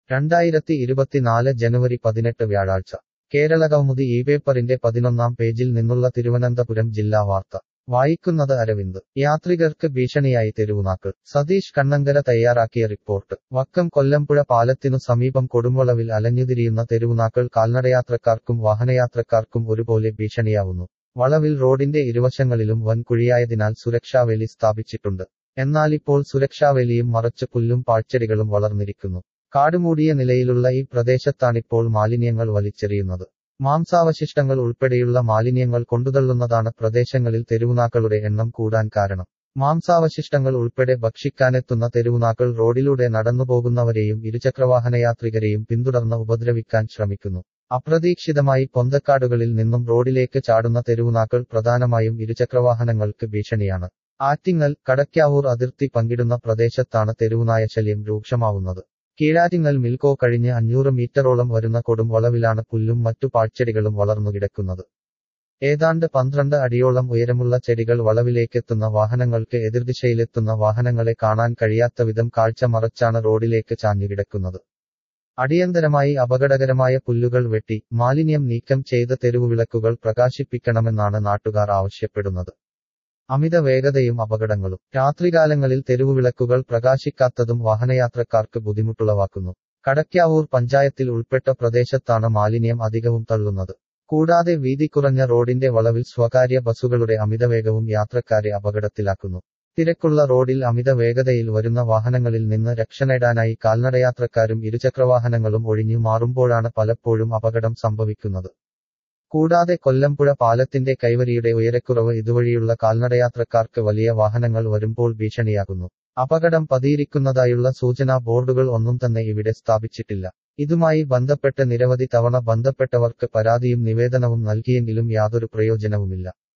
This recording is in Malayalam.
രണ്ടായിരത്തി ഇരുപത്തിനാല് ജനുവരി പതിനെട്ട് വ്യാഴാഴ്ച കേരള കൗമുദി ഈ പേപ്പറിന്റെ പതിനൊന്നാം പേജിൽ നിന്നുള്ള തിരുവനന്തപുരം ജില്ലാ വാർത്ത വായിക്കുന്നത് അരവിന്ദ് യാത്രികർക്ക് ഭീഷണിയായി തെരുവുനാക്കൾ സതീഷ് കണ്ണങ്കര തയ്യാറാക്കിയ റിപ്പോർട്ട് വക്കം കൊല്ലംപുഴ പാലത്തിനു സമീപം കൊടുംവളവിൽ അലഞ്ഞുതിരിയുന്ന തെരുവുനാക്കൾ കാൽനടയാത്രക്കാർക്കും വാഹനയാത്രക്കാർക്കും ഒരുപോലെ ഭീഷണിയാവുന്നു വളവിൽ റോഡിന്റെ ഇരുവശങ്ങളിലും വൻ കുഴിയായതിനാൽ സുരക്ഷാവേലി സ്ഥാപിച്ചിട്ടുണ്ട് എന്നാലിപ്പോൾ സുരക്ഷാവേലിയും മറച്ച് പുല്ലും പാഴ്ചെടികളും വളർന്നിരിക്കുന്നു കാടുമൂടിയ നിലയിലുള്ള ഈ പ്രദേശത്താണിപ്പോൾ മാലിന്യങ്ങൾ വലിച്ചെറിയുന്നത് മാംസാവശിഷ്ടങ്ങൾ ഉൾപ്പെടെയുള്ള മാലിന്യങ്ങൾ കൊണ്ടുതള്ളുന്നതാണ് പ്രദേശങ്ങളിൽ തെരുവുനാക്കളുടെ എണ്ണം കൂടാൻ കാരണം മാംസാവശിഷ്ടങ്ങൾ ഉൾപ്പെടെ ഭക്ഷിക്കാനെത്തുന്ന തെരുവുനാക്കൾ റോഡിലൂടെ നടന്നുപോകുന്നവരെയും ഇരുചക്രവാഹനയാത്രികരെയും പിന്തുടർന്ന് ഉപദ്രവിക്കാൻ ശ്രമിക്കുന്നു അപ്രതീക്ഷിതമായി പൊന്തക്കാടുകളിൽ നിന്നും റോഡിലേക്ക് ചാടുന്ന തെരുവുനാക്കൾ പ്രധാനമായും ഇരുചക്രവാഹനങ്ങൾക്ക് ഭീഷണിയാണ് ആറ്റിങ്ങൽ കടക്കാവൂർ അതിർത്തി പങ്കിടുന്ന പ്രദേശത്താണ് തെരുവുനായ ശല്യം രൂക്ഷമാവുന്നത് കീഴാറ്റിങ്ങൽ മിൽക്കോ കഴിഞ്ഞ് അഞ്ഞൂറ് മീറ്ററോളം വരുന്ന കൊടും വളവിലാണ് പുല്ലും മറ്റു പാഴ്ചെടികളും വളർന്നുകിടക്കുന്നത് ഏതാണ്ട് പന്ത്രണ്ട് അടിയോളം ഉയരമുള്ള ചെടികൾ വളവിലേക്കെത്തുന്ന വാഹനങ്ങൾക്ക് എതിർദിശയിലെത്തുന്ന വാഹനങ്ങളെ കാണാൻ കഴിയാത്ത വിധം കാഴ്ച മറച്ചാണ് റോഡിലേക്ക് ചാഞ്ഞുകിടക്കുന്നത് അടിയന്തരമായി അപകടകരമായ പുല്ലുകൾ വെട്ടി മാലിന്യം നീക്കം ചെയ്ത തെരുവുവിളക്കുകൾ പ്രകാശിപ്പിക്കണമെന്നാണ് നാട്ടുകാർ ആവശ്യപ്പെടുന്നത് അമിത വേഗതയും അപകടങ്ങളും രാത്രികാലങ്ങളിൽ തെരുവുവിളക്കുകൾ പ്രകാശിക്കാത്തതും വാഹനയാത്രക്കാർക്ക് ബുദ്ധിമുട്ടുളവാക്കുന്നു കടക്കാവൂർ പഞ്ചായത്തിൽ ഉൾപ്പെട്ട പ്രദേശത്താണ് മാലിന്യം അധികവും തള്ളുന്നത് കൂടാതെ വീതി കുറഞ്ഞ റോഡിന്റെ വളവിൽ സ്വകാര്യ ബസ്സുകളുടെ അമിതവേഗവും യാത്രക്കാരെ അപകടത്തിലാക്കുന്നു തിരക്കുള്ള റോഡിൽ അമിത വേഗതയിൽ വരുന്ന വാഹനങ്ങളിൽ നിന്ന് രക്ഷ നേടാനായി കാൽനടയാത്രക്കാരും ഇരുചക്രവാഹനങ്ങളും ഒഴിഞ്ഞു മാറുമ്പോഴാണ് പലപ്പോഴും അപകടം സംഭവിക്കുന്നത് കൂടാതെ കൊല്ലംപുഴ പാലത്തിന്റെ കൈവരിയുടെ ഉയരക്കുറവ് ഇതുവഴിയുള്ള കാൽനടയാത്രക്കാർക്ക് വലിയ വാഹനങ്ങൾ വരുമ്പോൾ ഭീഷണിയാകുന്നു അപകടം പതിയിരിക്കുന്നതായുള്ള സൂചനാ ബോർഡുകൾ ഒന്നും തന്നെ ഇവിടെ സ്ഥാപിച്ചിട്ടില്ല ഇതുമായി ബന്ധപ്പെട്ട് നിരവധി തവണ ബന്ധപ്പെട്ടവർക്ക് പരാതിയും നിവേദനവും നൽകിയെങ്കിലും യാതൊരു പ്രയോജനവുമില്ല